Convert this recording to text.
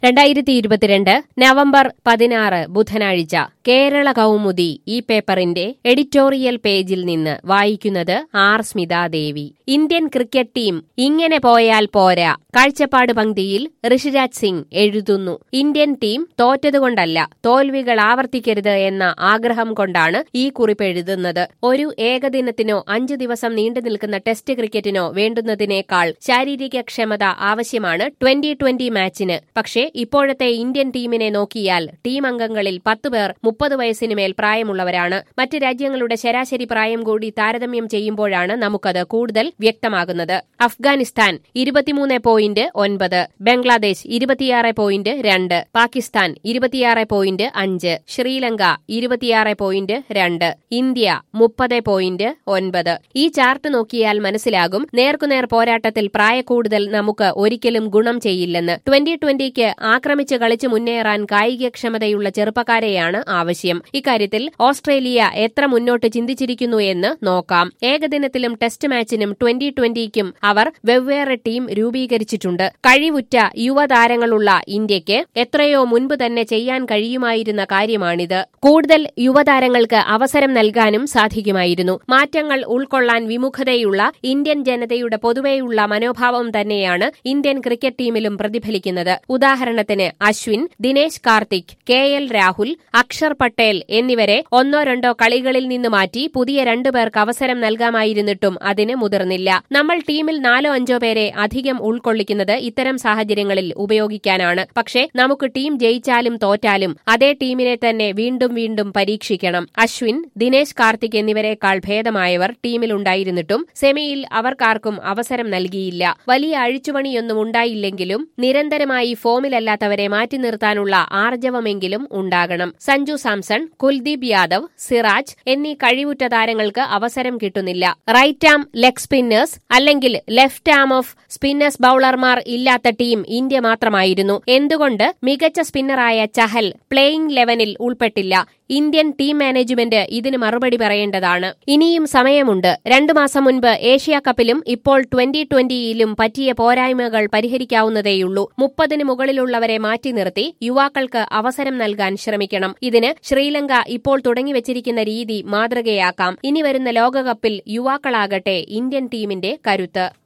രണ്ടായിരത്തി ഇരുപത്തിരണ്ട് നവംബർ പതിനാറ് ബുധനാഴ്ച കേരള കൗമുദി ഈ പേപ്പറിന്റെ എഡിറ്റോറിയൽ പേജിൽ നിന്ന് വായിക്കുന്നത് R Smithadevi Indian cricket team ഇങ്ങനെ പോയാൽ പോരാ കാഴ്ചപ്പാട് പങ്ക്തിയിൽ ഋഷിരാജ് സിംഗ് എഴുതുന്നു ഇന്ത്യൻ ടീം തോറ്റതുകൊണ്ടല്ല തോൽവികൾ ആവർത്തിക്കരുത് എന്ന ആഗ്രഹം കൊണ്ടാണ് ഈ കുറിപ്പ് എഴുതുന്നത് ഒരു ഏകദിനത്തിനോ അഞ്ചു ദിവസം നീണ്ടു നിൽക്കുന്ന ടെസ്റ്റ് ക്രിക്കറ്റിനോ വേണ്ടുന്നതിനേക്കാൾ ശാരീരിക ക്ഷമത ആവശ്യമാണ് ട്വന്റി ട്വന്റി മാച്ചിന് പക്ഷേ ഇപ്പോഴത്തെ ഇന്ത്യൻ ടീമിനെ നോക്കിയാൽ ടീം അംഗങ്ങളിൽ പത്ത് പേർ മുപ്പത് വയസ്സിന് മേൽ പ്രായമുള്ളവരാണ് മറ്റ് രാജ്യങ്ങളുടെ ശരാശരി പ്രായം കൂടി താരതമ്യം ചെയ്യുമ്പോഴാണ് നമുക്കത് കൂടുതൽ വ്യക്തമാകുന്നത് അഫ്ഗാനിസ്ഥാൻ ഇരുപത്തിമൂന്ന് പോയിന്റ് ഒൻപത് ബംഗ്ലാദേശ് ഇരുപത്തിയാറ് പോയിന്റ് രണ്ട് പാകിസ്ഥാൻ ഇരുപത്തിയാറ് പോയിന്റ് അഞ്ച് ശ്രീലങ്ക ഇരുപത്തിയാറ് പോയിന്റ് രണ്ട് ഇന്ത്യ മുപ്പത് പോയിന്റ് ഒൻപത് ഈ ചാർട്ട് നോക്കിയാൽ മനസ്സിലാകും നേർക്കുനേർ പോരാട്ടത്തിൽ പ്രായക്കൂടുതൽ നമുക്ക് ഒരിക്കലും ഗുണം ചെയ്യില്ലെന്ന് ട്വന്റി ട്വന്റിക്ക് ആക്രമിച്ച് കളിച്ച് മുന്നേറാൻ കായികക്ഷമതയുള്ള ചെറുപ്പക്കാരെയാണ് ആവശ്യം ഇക്കാര്യത്തിൽ ഓസ്ട്രേലിയ എത്ര മുന്നോട്ട് ചിന്തിച്ചിരിക്കുന്നു എന്ന് നോക്കാം ഏകദിനത്തിലും ടെസ്റ്റ് മാച്ചിനും ട്വന്റി ട്വന്റിക്കും അവർ വെവ്വേറെ ടീം രൂപീകരിച്ചിട്ടുണ്ട് കഴിവുറ്റ യുവതാരങ്ങളുള്ള ഇന്ത്യക്ക് എത്രയോ മുൻപ് തന്നെ ചെയ്യാൻ കഴിയുമായിരുന്ന കാര്യമാണിത് കൂടുതൽ യുവതാരങ്ങൾക്ക് അവസരം നൽകാനും സാധിക്കുമായിരുന്നു മാറ്റങ്ങൾ ഉൾക്കൊള്ളാൻ വിമുഖതയുള്ള ഇന്ത്യൻ ജനതയുടെ പൊതുവെയുള്ള മനോഭാവം തന്നെയാണ് ഇന്ത്യൻ ക്രിക്കറ്റ് ടീമിലും പ്രതിഫലിക്കുന്നത് ഉദാഹരണത്തിന് അശ്വിൻ ദിനേശ് കാർത്തിക് കെ എൽ രാഹുൽ അക്ഷർ പട്ടേൽ എന്നിവരെ ഒന്നോ രണ്ടോ കളികളിൽ നിന്ന് മാറ്റി പുതിയ രണ്ടുപേർക്ക് അവസരം നൽകാമായിരുന്നിട്ടും അതിന് മുതിർന്നില്ല നമ്മൾ ടീമിൽ നാലോ അഞ്ചോ പേരെ അധികം ഉൾക്കൊള്ളിക്കുന്നത് ഇത്തരം സാഹചര്യങ്ങളിൽ ഉപയോഗിക്കാനാണ് പക്ഷേ നമുക്ക് ടീം ജയിച്ചാലും തോറ്റാലും അതേ ടീമിനെ തന്നെ വീണ്ടും വീണ്ടും പരീക്ഷിക്കണം അശ്വിൻ ദിനേശ് കാർത്തിക് എന്നിവരെക്കാൾ ഭേദമായവർ ടീമിലുണ്ടായിരുന്നിട്ടും സെമിയിൽ അവർക്കാർക്കും അവസരം നൽകിയില്ല വലിയ അഴിച്ചുപണിയൊന്നും ഉണ്ടായില്ലെങ്കിലും നിരന്തരമായി ഫോമിലല്ലാത്തവരെ മാറ്റി നിർത്താനുള്ള ആർജവമെങ്കിലും ഉണ്ടാകണം സഞ്ജു സാംസൺ കുൽദീപ് യാദവ് സിറാജ് എന്നീ കഴിവുറ്റ താരങ്ങൾക്ക് അവസരം കിട്ടുന്നില്ല റൈറ്റ് ആം ലെഗ് സ്പിന്നേഴ്സ് അല്ലെങ്കിൽ ലെഫ്റ്റ് ആം ഓഫ് സ്പിന്നേഴ്സ് ബൌളർമാർ ഇല്ലാത്ത ടീം ഇന്ത്യ മാത്രമായിരുന്നു എന്തുകൊണ്ട് മികച്ച സ്പിന്നറായ ചഹൽ പ്ലേയിംഗ് ലെവനിൽ ഉൾപ്പെട്ടില്ല ഇന്ത്യൻ ടീം മാനേജ്മെന്റ് ഇതിന് മറുപടി പറയേണ്ടതാണ് ഇനിയും സമയമുണ്ട് രണ്ടു മാസം മുൻപ് ഏഷ്യ കപ്പിലും ഇപ്പോൾ ട്വന്റി ട്വന്റിയിലും പറ്റിയ പോരായ്മകൾ പരിഹരിക്കാവുന്നതേയുള്ളൂ മുപ്പതിന് മുകളിലുള്ളവരെ മാറ്റി നിർത്തി യുവാക്കൾക്ക് അവസരം നൽകാൻ ശ്രമിക്കണം ഇതിന് ശ്രീലങ്ക ഇപ്പോൾ തുടങ്ങിവച്ചിരിക്കുന്ന രീതി മാതൃകയാക്കാം ഇനി വരുന്ന ലോകകപ്പിൽ യുവാക്കളാകട്ടെ ഇന്ത്യൻ ടീമിന്റെ കരുത്ത്